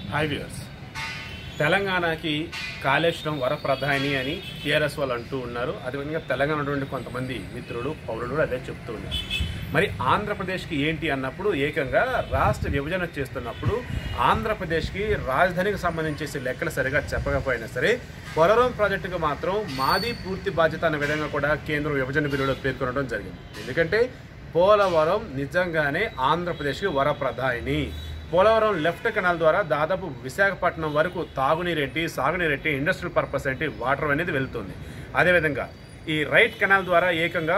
hi viewers తెలంగాణకి కాళేశ్వరం వరప్రధాని అని TRS వాళ్ళు అంటూ ఉన్నారు అదేవిధంగా తెలంగాణ ఉన్నటువంటి కొంతమంది మిత్రులు పౌరులు కూడా అదే చెప్తూ ఉన్నారు మరి ఆంధ్రప్రదేశ్కి ఏంటి అన్నప్పుడు ఏకంగా రాష్ట్ర విభజన చేస్తున్నప్పుడు ఆంధ్రప్రదేశ్కి రాజధానికి సంబంధించేసి లెక్కలు సరిగా చెప్పకపోయినా సరే పోలవరం ప్రాజెక్టుకు మాత్రం మాది పూర్తి బాధ్యత అనే విధంగా కూడా కేంద్రం విభజన బిల్లులో పేర్కొనడం జరిగింది ఎందుకంటే పోలవరం నిజంగానే ఆంధ్రప్రదేశ్కి వరప్రధాని పోలవరం లెఫ్ట్ కెనాల్ ద్వారా దాదాపు విశాఖపట్నం వరకు తాగునీరేంటి సాగునీరేంటి ఇండస్ట్రియల్ పర్పస్ ఏంటి వాటర్ అనేది వెళ్తుంది అదేవిధంగా ఈ రైట్ కెనాల్ ద్వారా ఏకంగా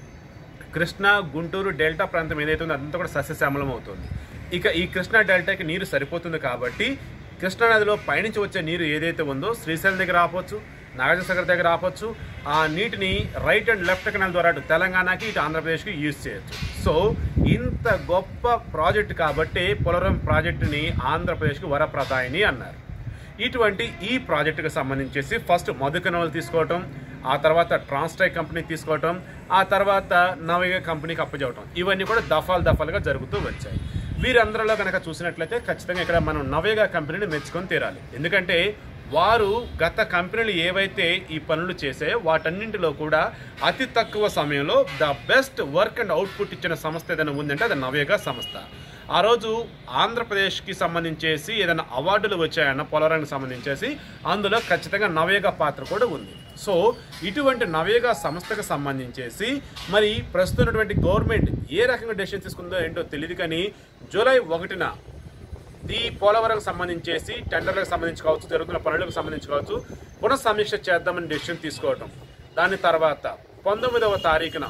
కృష్ణా గుంటూరు డెల్టా ప్రాంతం ఏదైతే ఉందో అదంతా కూడా సస్యశ్యామలం అవుతుంది ఇక ఈ కృష్ణా డెల్టాకి నీరు సరిపోతుంది కాబట్టి కృష్ణా నదిలో పైనుంచి వచ్చే నీరు ఏదైతే ఉందో శ్రీశైలం దగ్గర ఆపొచ్చు నాగార్జునసాగర్ దగ్గర ఆపొచ్చు ఆ నీటిని రైట్ అండ్ లెఫ్ట్ కెనాల్ ద్వారా అటు తెలంగాణకి ఇటు ఆంధ్రప్రదేశ్కి యూజ్ చేయొచ్చు సో ఇంత గొప్ప ప్రాజెక్ట్ కాబట్టి పోలవరం ప్రాజెక్టుని ఆంధ్రప్రదేశ్కి వరప్రదాయని అన్నారు ఇటువంటి ఈ ప్రాజెక్టుకు సంబంధించేసి ఫస్ట్ మధుకనవలు తీసుకోవటం ఆ తర్వాత ట్రాన్స్ట్రై కంపెనీ తీసుకోవటం ఆ తర్వాత నవయుగ కంపెనీకి అప్పచెవటం ఇవన్నీ కూడా దఫాలు దఫాలుగా జరుగుతూ వచ్చాయి వీరందరిలో కనుక చూసినట్లయితే ఖచ్చితంగా ఇక్కడ మనం నవయుగ కంపెనీని మెచ్చుకొని తీరాలి ఎందుకంటే వారు గత కంపెనీలు ఏవైతే ఈ పనులు చేసాయో వాటన్నింటిలో కూడా అతి తక్కువ సమయంలో the best work and output ఇచ్చిన సంస్థ ఏదైనా ఉందంటే అది నవయుగ సంస్థ ఆ రోజు ఆంధ్రప్రదేశ్కి సంబంధించేసి ఏదైనా అవార్డులు వచ్చాయన్న పోలవరానికి సంబంధించేసి అందులో ఖచ్చితంగా నవయుగ పాత్ర కూడా ఉంది సో ఇటువంటి నవయుగ సంస్థకు సంబంధించేసి మరి ప్రస్తుతం ఉన్నటువంటి గవర్నమెంట్ ఏ రకంగా డెసిషన్ తీసుకుందో ఏంటో తెలియదు కానీ జూలై ఒకటిన ఈ పోలవరం సంబంధించేసి టెండర్లకు సంబంధించి కావచ్చు జరుగుతున్న పనులకు సంబంధించి కావచ్చు పునఃసమీక్ష చేద్దామని డెసిషన్ తీసుకోవటం దాని తర్వాత పంతొమ్మిదవ తారీఖున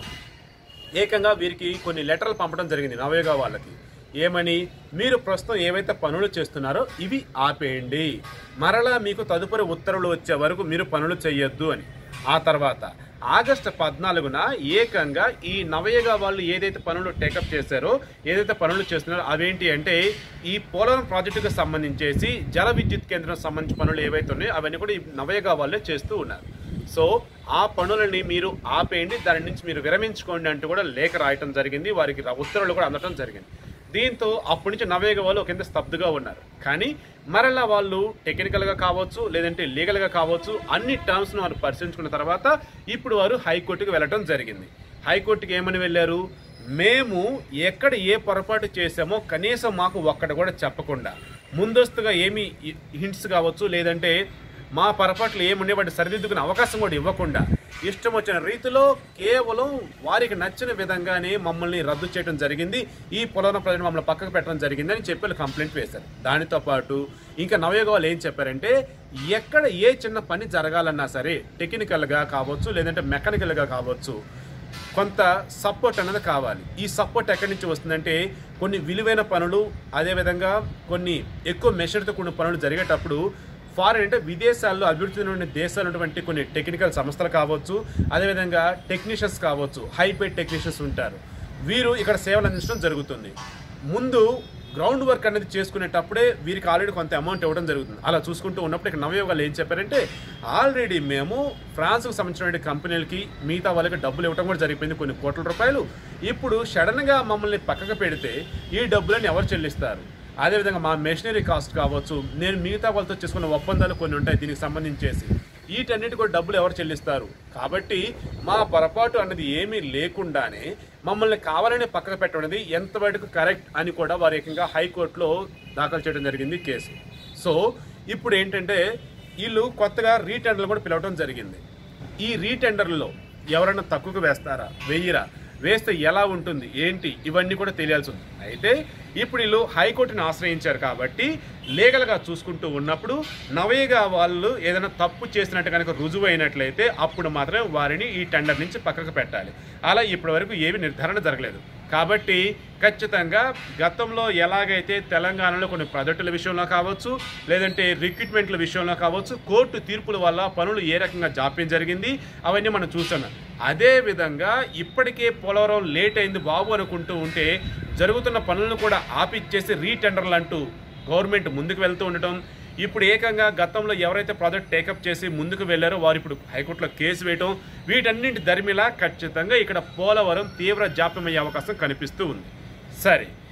ఏకంగా వీరికి కొన్ని లెటర్లు పంపడం జరిగింది నవయుగ వాళ్ళకి ఏమని మీరు ప్రస్తుతం ఏవైతే పనులు చేస్తున్నారో ఇవి ఆపేయండి మరలా మీకు తదుపరి ఉత్తర్వులు వచ్చే వరకు మీరు పనులు చేయొద్దు అని ఆ తర్వాత ఆగస్టు పద్నాలుగున ఏకంగా ఈ నవయుగ వాళ్ళు ఏదైతే పనులు టేకప్ చేశారో ఏదైతే పనులు చేస్తున్నారో అవేంటి అంటే ఈ పోలవరం ప్రాజెక్టుకు సంబంధించేసి జల విద్యుత్ కేంద్రం సంబంధించిన పనులు ఏవైతే ఉన్నాయో అవన్నీ కూడా ఈ నవయుగ వాళ్ళే చేస్తూ ఉన్నారు సో ఆ పనులని మీరు ఆపేయండి దాని నుంచి మీరు విరమించుకోండి అంటూ కూడా లేఖ రాయటం జరిగింది వారికి ర- ఉత్తర్వులు కూడా అందటం జరిగింది దీంతో అప్పటి నుంచి నవేగ వాళ్ళు కింద స్తబ్దుగా ఉన్నారు కానీ మరలా వాళ్ళు టెక్నికల్గా కావచ్చు లేదంటే లీగల్గా కావచ్చు అన్ని టర్మ్స్ను వారు పరిశీలించుకున్న తర్వాత ఇప్పుడు వారు హైకోర్టుకు వెళ్ళటం జరిగింది హైకోర్టుకి ఏమని వెళ్ళారు మేము ఎక్కడ ఏ పొరపాటు చేసామో కనీసం మాకు ఒక్కటి కూడా చెప్పకుండా ముందస్తుగా ఏమి హింట్స్ కావచ్చు లేదంటే మా పొరపాట్లు ఏముండే వాటి సరిదిద్దుకునే అవకాశం కూడా ఇవ్వకుండా ఇష్టం వచ్చిన రీతిలో కేవలం వారికి నచ్చిన విధంగానే మమ్మల్ని రద్దు చేయడం జరిగింది ఈ పొలం ప్రజలు మమ్మల్ని పక్కకు పెట్టడం జరిగింది అని చెప్పి వాళ్ళు కంప్లైంట్ వేశారు దానితో పాటు ఇంకా నవయోగ వాళ్ళు ఏం చెప్పారంటే ఎక్కడ ఏ చిన్న పని జరగాలన్నా సరే టెక్నికల్గా కావచ్చు లేదంటే మెకానికల్గా కావచ్చు కొంత సపోర్ట్ అనేది కావాలి ఈ సపోర్ట్ ఎక్కడి నుంచి వస్తుందంటే కొన్ని విలువైన పనులు అదేవిధంగా కొన్ని ఎక్కువ మెషర్తో కూడిన పనులు జరిగేటప్పుడు ఫారెన్ అంటే విదేశాల్లో అభివృద్ధి చెందిన దేశాలు ఉన్నటువంటి కొన్ని టెక్నికల్ సంస్థలు కావచ్చు అదేవిధంగా టెక్నీషియన్స్ కావచ్చు హైపే టెక్నీషియన్స్ ఉంటారు వీరు ఇక్కడ సేవలు అందించడం జరుగుతుంది ముందు గ్రౌండ్ వర్క్ అనేది చేసుకునేటప్పుడే వీరికి ఆల్రెడీ కొంత అమౌంట్ ఇవ్వడం జరుగుతుంది అలా చూసుకుంటూ ఉన్నప్పుడు ఇక్కడ నవయోగాలు ఏం చెప్పారంటే ఆల్రెడీ మేము ఫ్రాన్స్కు సంబంధించిన కంపెనీలకి మిగతా వాళ్ళకి డబ్బులు ఇవ్వడం కూడా జరిగిపోయింది కొన్ని కోట్ల రూపాయలు ఇప్పుడు సడన్గా మమ్మల్ని పక్కకు పెడితే ఈ డబ్బులను ఎవరు చెల్లిస్తారు అదేవిధంగా మా మెషినరీ కాస్ట్ కావచ్చు నేను మిగతా వాళ్ళతో చేసుకున్న ఒప్పందాలు కొన్ని ఉంటాయి దీనికి సంబంధించేసి వీటన్నిటి కూడా డబ్బులు ఎవరు చెల్లిస్తారు కాబట్టి మా పొరపాటు అన్నది ఏమీ లేకుండానే మమ్మల్ని కావాలని పక్కకు పెట్టడం అనేది ఎంతవరకు కరెక్ట్ అని కూడా వారు ఏకంగా హైకోర్టులో దాఖలు చేయడం జరిగింది కేసు సో ఇప్పుడు ఏంటంటే వీళ్ళు కొత్తగా రీటెండర్లు కూడా పిలవడం జరిగింది ఈ రీటెండర్లో ఎవరైనా తక్కువకు వేస్తారా వెయ్యిరా వేస్తే ఎలా ఉంటుంది ఏంటి ఇవన్నీ కూడా తెలియాల్సి ఉంది అయితే ఇప్పుడు వీళ్ళు హైకోర్టుని ఆశ్రయించారు కాబట్టి లీగల్గా చూసుకుంటూ ఉన్నప్పుడు నవయగా వాళ్ళు ఏదైనా తప్పు చేసినట్టు కనుక రుజువు అయినట్లయితే అప్పుడు మాత్రమే వారిని ఈ టెండర్ నుంచి పక్కకు పెట్టాలి అలా ఇప్పటి వరకు ఏమి నిర్ధారణ జరగలేదు కాబట్టి ఖచ్చితంగా గతంలో ఎలాగైతే తెలంగాణలో కొన్ని ప్రాజెక్టుల విషయంలో కావచ్చు లేదంటే రిక్రూట్మెంట్ల విషయంలో కావచ్చు కోర్టు తీర్పుల వల్ల పనులు ఏ రకంగా జాప్యం జరిగింది అవన్నీ మనం చూస్తున్నాం అదే విధంగా ఇప్పటికే పోలవరం లేట్ అయింది బాబు అనుకుంటూ ఉంటే జరుగుతున్న పనులను కూడా ఆపిచ్చేసి రీటెండర్లు అంటూ గవర్నమెంట్ ముందుకు వెళ్తూ ఉండటం ఇప్పుడు ఏకంగా గతంలో ఎవరైతే ప్రాజెక్ట్ టేకప్ చేసి ముందుకు వెళ్ళారో వారు ఇప్పుడు హైకోర్టులో కేసు వేయటం వీటన్నింటి దరిమిలా ఖచ్చితంగా ఇక్కడ పోలవరం తీవ్ర జాప్యం అయ్యే అవకాశం కనిపిస్తూ ఉంది సరే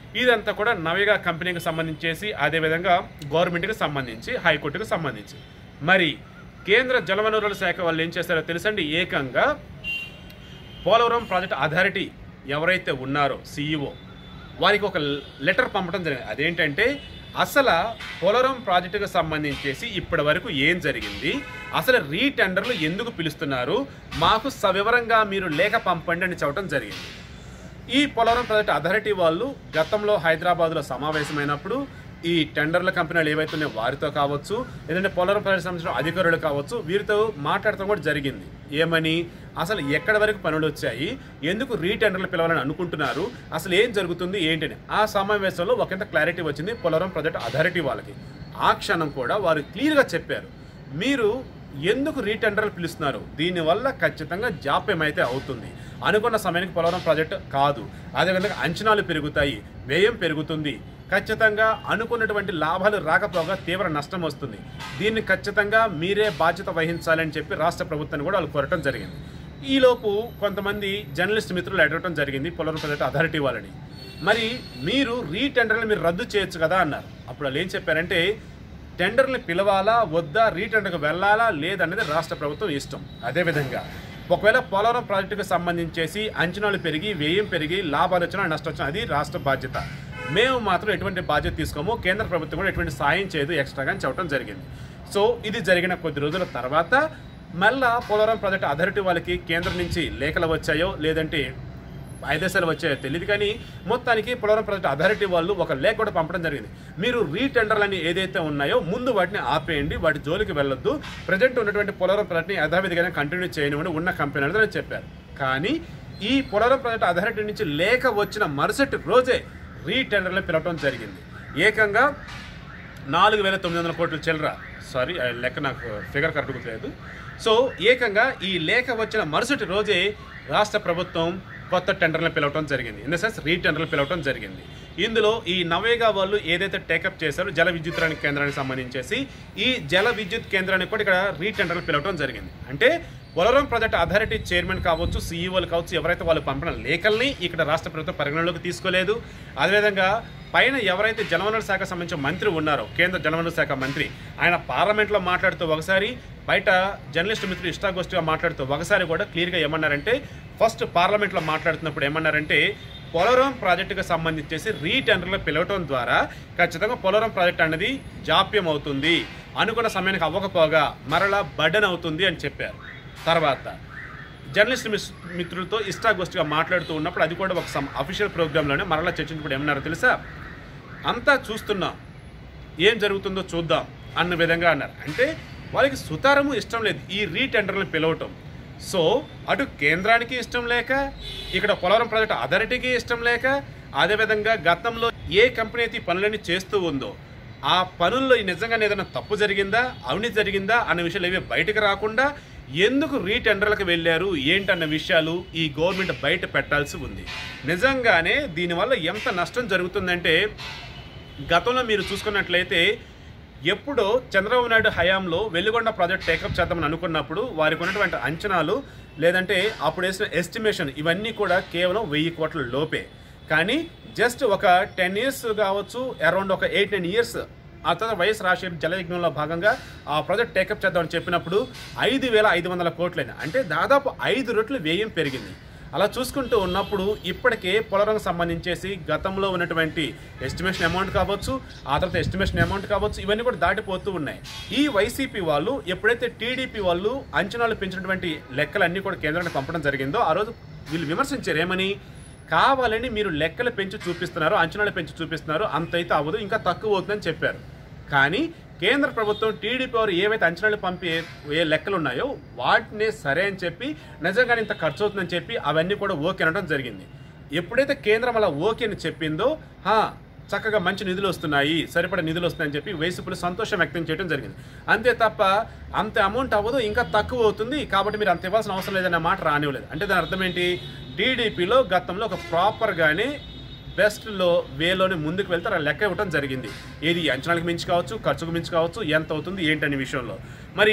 ఇదంతా కూడా నవేగా కంపెనీకి సంబంధించేసి అదేవిధంగా గవర్నమెంట్కి సంబంధించి హైకోర్టుకు సంబంధించి మరి కేంద్ర జలవనరుల శాఖ వాళ్ళు ఏం చేస్తారో తెలుసండి ఏకంగా పోలవరం ప్రాజెక్ట్ అథారిటీ ఎవరైతే ఉన్నారో సీఈఓ వారికి ఒక లెటర్ పంపడం జరిగింది అదేంటంటే అసలు పోలవరం ప్రాజెక్టుకు సంబంధించేసి ఇప్పటి వరకు ఏం జరిగింది అసలు రీటెండర్లు ఎందుకు పిలుస్తున్నారు మాకు సవివరంగా మీరు లేఖ పంపండి అని చెప్పడం జరిగింది ఈ పోలవరం ప్రాజెక్ట్ అథారిటీ వాళ్ళు గతంలో హైదరాబాద్లో సమావేశమైనప్పుడు ఈ టెండర్ల కంపెనీలు ఏవైతే ఉన్నాయో వారితో కావచ్చు లేదంటే పోలవరం ప్రాజెక్ట్ సంబంధించిన అధికారులు కావచ్చు వీరితో మాట్లాడటం కూడా జరిగింది ఏమని అసలు ఎక్కడి వరకు పనులు వచ్చాయి ఎందుకు రీటెండర్లు పిలవాలని అనుకుంటున్నారు అసలు ఏం జరుగుతుంది ఏంటని ఆ సమావేశంలో ఒకంత క్లారిటీ వచ్చింది పోలవరం ప్రాజెక్ట్ అథారిటీ వాళ్ళకి ఆ క్షణం కూడా వారు క్లియర్గా చెప్పారు మీరు ఎందుకు రీటెండర్లు పిలుస్తున్నారు దీనివల్ల ఖచ్చితంగా జాప్యం అయితే అవుతుంది అనుకున్న సమయానికి పోలవరం ప్రాజెక్టు కాదు అదేవిధంగా అంచనాలు పెరుగుతాయి వ్యయం పెరుగుతుంది ఖచ్చితంగా అనుకున్నటువంటి లాభాలు రాకపోగా తీవ్ర నష్టం వస్తుంది దీన్ని ఖచ్చితంగా మీరే బాధ్యత వహించాలని చెప్పి రాష్ట్ర ప్రభుత్వాన్ని కూడా వాళ్ళు కోరటం జరిగింది ఈలోపు కొంతమంది జర్నలిస్ట్ మిత్రులు అడగటం జరిగింది పోలవరం ప్రాజెక్ట్ అథారిటీ వాళ్ళని మరి మీరు రీటెండర్లు మీరు రద్దు చేయొచ్చు కదా అన్నారు అప్పుడు వాళ్ళు ఏం చెప్పారంటే టెండర్ని పిలవాలా వద్దా రీటెండర్కి వెళ్ళాలా లేదనేది రాష్ట్ర ప్రభుత్వం ఇష్టం అదేవిధంగా ఒకవేళ పోలవరం ప్రాజెక్టుకు సంబంధించేసి అంచనాలు పెరిగి వ్యయం పెరిగి లాభాలు వచ్చినా నష్టం వచ్చినా అది రాష్ట్ర బాధ్యత మేము మాత్రం ఎటువంటి బాధ్యత తీసుకోము కేంద్ర ప్రభుత్వం కూడా ఎటువంటి సాయం చేయదు ఎక్స్ట్రాగా అని చెప్పడం జరిగింది సో ఇది జరిగిన కొద్ది రోజుల తర్వాత మళ్ళా పోలవరం ప్రాజెక్టు అథారిటీ వాళ్ళకి కేంద్రం నుంచి లేఖలు వచ్చాయో లేదంటే ఆదేశాలు వచ్చాయో తెలియదు కానీ మొత్తానికి పోలవరం ప్రాజెక్ట్ అథారిటీ వాళ్ళు ఒక లేఖ కూడా పంపడం జరిగింది మీరు రీటెండర్లని ఏదైతే ఉన్నాయో ముందు వాటిని ఆపేయండి వాటి జోలికి వెళ్ళొద్దు ప్రజెంట్ ఉన్నటువంటి పోలవరం ప్రాజెక్ట్ని యథావిధిగానే కంటిన్యూ చేయనివ్వండి ఉన్న కంపెనీ అని చెప్పారు కానీ ఈ పోలవరం ప్రాజెక్ట్ అథారిటీ నుంచి లేఖ వచ్చిన మరుసటి రోజే రీటెండర్లు పిలవడం జరిగింది ఏకంగా నాలుగు వేల తొమ్మిది వందల కోట్ల చిల్లర సారీ ఆ లెక్క నాకు ఫిగర్ కరెక్ట్ గుర్తులేదు సో ఏకంగా ఈ లేఖ వచ్చిన మరుసటి రోజే రాష్ట్ర ప్రభుత్వం కొత్త టెండర్లను పిలవటం జరిగింది ఇన్ ద సెన్స్ రీటెండర్లు పిలవటం జరిగింది ఇందులో ఈ నవేగా వాళ్ళు ఏదైతే టేకప్ చేశారో జల విద్యుత్ కేంద్రానికి సంబంధించేసి ఈ జల విద్యుత్ కేంద్రానికి కూడా ఇక్కడ రీటెండర్లు పిలవటం జరిగింది అంటే పోలవరం ప్రాజెక్ట్ అథారిటీ చైర్మన్ కావచ్చు సీఈఓలు కావచ్చు ఎవరైతే వాళ్ళు పంపిన లేఖల్ని ఇక్కడ రాష్ట్ర ప్రభుత్వం పరిగణలోకి తీసుకోలేదు అదేవిధంగా పైన ఎవరైతే జలవనరుల శాఖ సంబంధించిన మంత్రి ఉన్నారో కేంద్ర జలవనరుల శాఖ మంత్రి ఆయన పార్లమెంట్లో మాట్లాడుతూ ఒకసారి బయట జర్నలిస్ట్ మిత్రులు ఇష్టాగోష్ఠిగా మాట్లాడుతూ ఒకసారి కూడా క్లియర్గా ఏమన్నారంటే ఫస్ట్ పార్లమెంట్లో మాట్లాడుతున్నప్పుడు ఏమన్నారంటే పోలవరం ప్రాజెక్టుకు సంబంధించేసి రీటెండర్లు పిలవటం ద్వారా ఖచ్చితంగా పోలవరం ప్రాజెక్ట్ అనేది జాప్యం అవుతుంది అనుకున్న సమయానికి అవ్వకపోగా మరలా బర్డెన్ అవుతుంది అని చెప్పారు తర్వాత జర్నలిస్ట్ మిస్- మిత్రులతో ఇష్టాగోష్ఠిగా మాట్లాడుతూ ఉన్నప్పుడు అది కూడా ఒక సమ్ అఫీషియల్ ప్రోగ్రాంలోనే మరలా చర్చించినప్పుడు ఏమన్నారో తెలుసా అంతా చూస్తున్నాం ఏం జరుగుతుందో చూద్దాం అన్న విధంగా అన్నారు అంటే వాళ్ళకి సుతారము ఇష్టం లేదు ఈ రీటెండర్లను పిలవటం సో అటు కేంద్రానికి ఇష్టం లేక ఇక్కడ పోలవరం ప్రాజెక్ట్ అథారిటీకి ఇష్టం లేక అదేవిధంగా గతంలో ఏ కంపెనీ అయితే ఈ పనులన్నీ చేస్తూ ఉందో ఆ పనుల్లో నిజంగానే ఏదైనా తప్పు జరిగిందా అవినీతి జరిగిందా అన్న విషయాలు ఏవి బయటకు రాకుండా ఎందుకు రీటెండర్లకు వెళ్ళారు ఏంటన్న విషయాలు ఈ గవర్నమెంట్ బయట పెట్టాల్సి ఉంది నిజంగానే దీనివల్ల ఎంత నష్టం జరుగుతుందంటే గతంలో మీరు చూసుకున్నట్లయితే ఎప్పుడో చంద్రబాబు నాయుడు హయాంలో వెల్లుగొండ ప్రాజెక్ట్ టేకప్ చేద్దామని అనుకున్నప్పుడు వారికి ఉన్నటువంటి అంచనాలు లేదంటే అప్పుడు వేసిన ఎస్టిమేషన్ ఇవన్నీ కూడా కేవలం వెయ్యి కోట్ల లోపే కానీ జస్ట్ ఒక టెన్ ఇయర్స్ కావచ్చు అరౌండ్ ఒక ఎయిట్ నైన్ ఇయర్స్ ఆ తర్వాత వైఎస్ రాజశేఖర్ జలయజ్ఞంలో భాగంగా ఆ ప్రాజెక్ట్ టేకప్ చేద్దామని చెప్పినప్పుడు ఐదు వేల ఐదు వందల కోట్లైన అంటే దాదాపు ఐదు రెట్లు వ్యయం పెరిగింది అలా చూసుకుంటూ ఉన్నప్పుడు ఇప్పటికే పోలవరం సంబంధించేసి గతంలో ఉన్నటువంటి ఎస్టిమేషన్ అమౌంట్ కావచ్చు ఆ తర్వాత ఎస్టిమేషన్ అమౌంట్ కావచ్చు ఇవన్నీ కూడా దాటిపోతూ ఉన్నాయి ఈ వైసీపీ వాళ్ళు ఎప్పుడైతే టీడీపీ వాళ్ళు అంచనాలు పెంచినటువంటి లెక్కలన్నీ కూడా కేంద్రానికి పంపడం జరిగిందో ఆ రోజు వీళ్ళు విమర్శించారు ఏమని కావాలని మీరు లెక్కలు పెంచి చూపిస్తున్నారు అంచనాలు పెంచి చూపిస్తున్నారు అంతైతే అవ్వదు ఇంకా తక్కువ అవుతుందని చెప్పారు కానీ కేంద్ర ప్రభుత్వం టీడీపీ వారు ఏవైతే అంచనాలు పంపి ఏ లెక్కలు ఉన్నాయో వాటినే సరే అని చెప్పి నిజంగానే ఇంత ఖర్చు అవుతుందని చెప్పి అవన్నీ కూడా ఓకే అనడం జరిగింది ఎప్పుడైతే కేంద్రం అలా ఓకే అని చెప్పిందో హా చక్కగా మంచి నిధులు వస్తున్నాయి సరిపడ నిధులు వస్తున్నాయని చెప్పి వైసీపీలు సంతోషం వ్యక్తం చేయడం జరిగింది అంతే తప్ప అంత అమౌంట్ అవ్వదు ఇంకా తక్కువ అవుతుంది కాబట్టి మీరు అంత ఇవ్వాల్సిన అవసరం లేదన్న మాట రానివ్వలేదు అంటే దాని అర్థం ఏంటి టీడీపీలో గతంలో ఒక ప్రాపర్గానే బెస్ట్లో వేలోనే ముందుకు వెళ్తే అలా లెక్క ఇవ్వడం జరిగింది ఏది అంచనాలకు మించి కావచ్చు ఖర్చుకు మించి కావచ్చు ఎంత అవుతుంది ఏంటనే విషయంలో మరి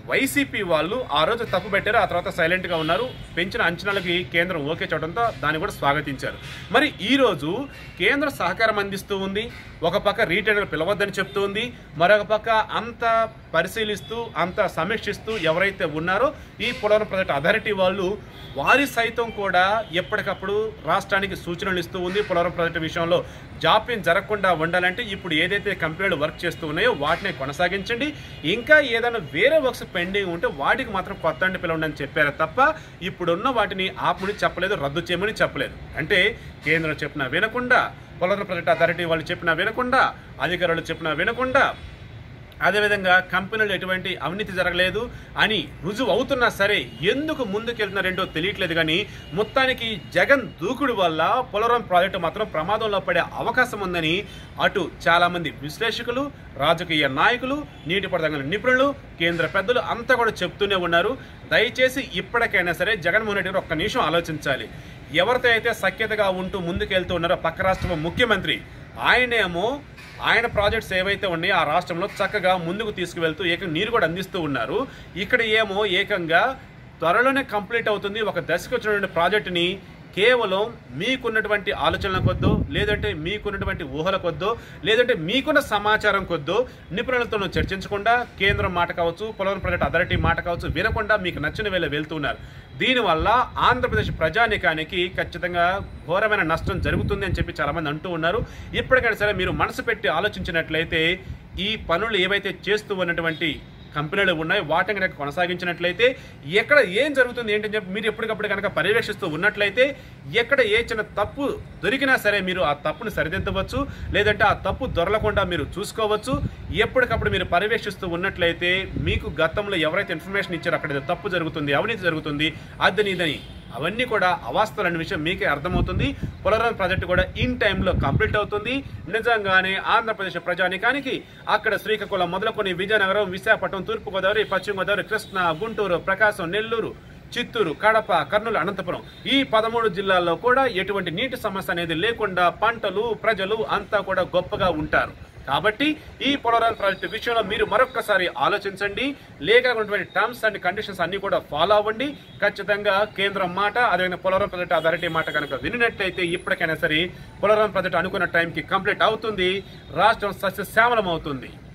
వైసీపీ వాళ్ళు ఆ రోజు తప్పు పెట్టారు ఆ తర్వాత సైలెంట్ గా ఉన్నారు పెంచిన అంచనాలకి కేంద్రం ఓకే చూడడంతో దాన్ని కూడా స్వాగతించారు మరి ఈ రోజు కేంద్ర సహకారం అందిస్తూ ఉంది ఒక పక్క రీటైలర్ పిలవద్దని చెప్తూ ఉంది మరొక పక్క అంత పరిశీలిస్తూ అంత సమీక్షిస్తూ ఎవరైతే ఉన్నారో ఈ పోలవరం ప్రాజెక్ట్ అథారిటీ వాళ్ళు వారి సైతం కూడా ఎప్పటికప్పుడు రాష్ట్రానికి సూచనలు ఇస్తూ ఉంది పోలవరం ప్రాజెక్టు విషయంలో జాప్యం జరగకుండా ఉండాలంటే ఇప్పుడు ఏదైతే కంపెనీలు వర్క్ చేస్తూ ఉన్నాయో వాటిని కొనసాగించండి ఇంకా ఏదైనా వేరే వర్క్స్ పెండింగ్ ఉంటే వాటికి మాత్రం కొత్త అండి పిలవండి అని చెప్పారు తప్ప ఇప్పుడున్న వాటిని ఆపమని చెప్పలేదు రద్దు చేయమని చెప్పలేదు అంటే కేంద్రం చెప్పినా వినకుండా పోలవరం ప్రాజెక్ట్ అథారిటీ వాళ్ళు చెప్పినా వినకుండా అధికారులు చెప్పినా వినకుండా అదేవిధంగా కంపెనీలు ఎటువంటి అవినీతి జరగలేదు అని రుజువు అవుతున్నా సరే ఎందుకు ముందుకెళ్తున్నారేంటో తెలియట్లేదు కానీ మొత్తానికి జగన్ దూకుడు వల్ల పోలవరం ప్రాజెక్టు మాత్రం ప్రమాదంలో పడే అవకాశం ఉందని అటు చాలామంది విశ్లేషకులు రాజకీయ నాయకులు నీటిపారుదల నిపుణులు కేంద్ర పెద్దలు అంతా కూడా చెప్తూనే ఉన్నారు దయచేసి ఇప్పటికైనా సరే జగన్మోహన్ రెడ్డి గారు ఒక్క నిమిషం ఆలోచించాలి ఎవరితో అయితే సఖ్యతగా ఉంటూ ముందుకెళ్తూ ఉన్నారో పక్క రాష్ట్రం ముఖ్యమంత్రి ఆయనేమో ఆయన ప్రాజెక్ట్స్ ఏవైతే ఉన్నాయో ఆ రాష్ట్రంలో చక్కగా ముందుకు తీసుకువెళ్తూ ఏకంగా నీరు కూడా అందిస్తూ ఉన్నారు ఇక్కడ ఏమో ఏకంగా త్వరలోనే కంప్లీట్ అవుతుంది ఒక దశకు వచ్చినటువంటి ప్రాజెక్టుని కేవలం మీకున్నటువంటి ఆలోచనల కొద్దో లేదంటే మీకున్నటువంటి ఊహల కొద్దో లేదంటే మీకున్న సమాచారం కొద్దో నిపుణులతో చర్చించకుండా కేంద్రం మాట కావచ్చు పోలవరం ప్రాజెక్ట్ అథారిటీ మాట కావచ్చు వినకుండా మీకు నచ్చిన వేళ వెళ్తున్నారు దీనివల్ల ఆంధ్రప్రదేశ్ ప్రజానికానికి ఖచ్చితంగా ఘోరమైన నష్టం జరుగుతుంది అని చెప్పి చాలామంది అంటూ ఉన్నారు ఇప్పటికైనా సరే మీరు మనసు పెట్టి ఆలోచించినట్లయితే ఈ పనులు ఏవైతే చేస్తూ ఉన్నటువంటి కంపెనీలు ఉన్నాయి వాటిని కనుక కొనసాగించినట్లయితే ఎక్కడ ఏం జరుగుతుంది ఏంటని చెప్పి మీరు ఎప్పటికప్పుడు కనుక పర్యవేక్షిస్తూ ఉన్నట్లయితే ఎక్కడ ఏ చిన్న తప్పు దొరికినా సరే మీరు ఆ తప్పును సరిదిద్దవచ్చు లేదంటే ఆ తప్పు దొరలకుండా మీరు చూసుకోవచ్చు ఎప్పటికప్పుడు మీరు పర్యవేక్షిస్తూ ఉన్నట్లయితే మీకు గతంలో ఎవరైతే ఇన్ఫర్మేషన్ ఇచ్చారో అక్కడ ఏదో తప్పు జరుగుతుంది అవినీతి జరుగుతుంది అదని ఇదని అవన్నీ కూడా అవాస్తవాలు అనే విషయం మీకే అర్థమవుతుంది పోలవరం ప్రాజెక్టు కూడా ఇన్ టైంలో కంప్లీట్ అవుతుంది నిజంగానే ఆంధ్రప్రదేశ్ ప్రజానికానికి అక్కడ శ్రీకాకుళం మొదలుకొని విజయనగరం విశాఖపట్నం తూర్పుగోదావరి పశ్చిమ గోదావరి కృష్ణా గుంటూరు ప్రకాశం నెల్లూరు చిత్తూరు కడప కర్నూలు అనంతపురం ఈ పదమూడు జిల్లాల్లో కూడా ఎటువంటి నీటి సమస్య అనేది లేకుండా పంటలు ప్రజలు అంతా కూడా గొప్పగా ఉంటారు కాబట్టి ఈ పోలవరం ప్రాజెక్టు విషయంలో మీరు మరొక్కసారి ఆలోచించండి లేకపోయినటువంటి టర్మ్స్ అండ్ కండిషన్స్ అన్ని కూడా ఫాలో అవ్వండి ఖచ్చితంగా కేంద్రం మాట అదేవిధంగా పోలవరం ప్రాజెక్టు అథారిటీ మాట కనుక వినినట్లయితే ఇప్పటికైనా సరే పోలవరం ప్రాజెక్టు అనుకున్న టైంకి కంప్లీట్ అవుతుంది రాష్ట్రం సస్యశ్యామలం అవుతుంది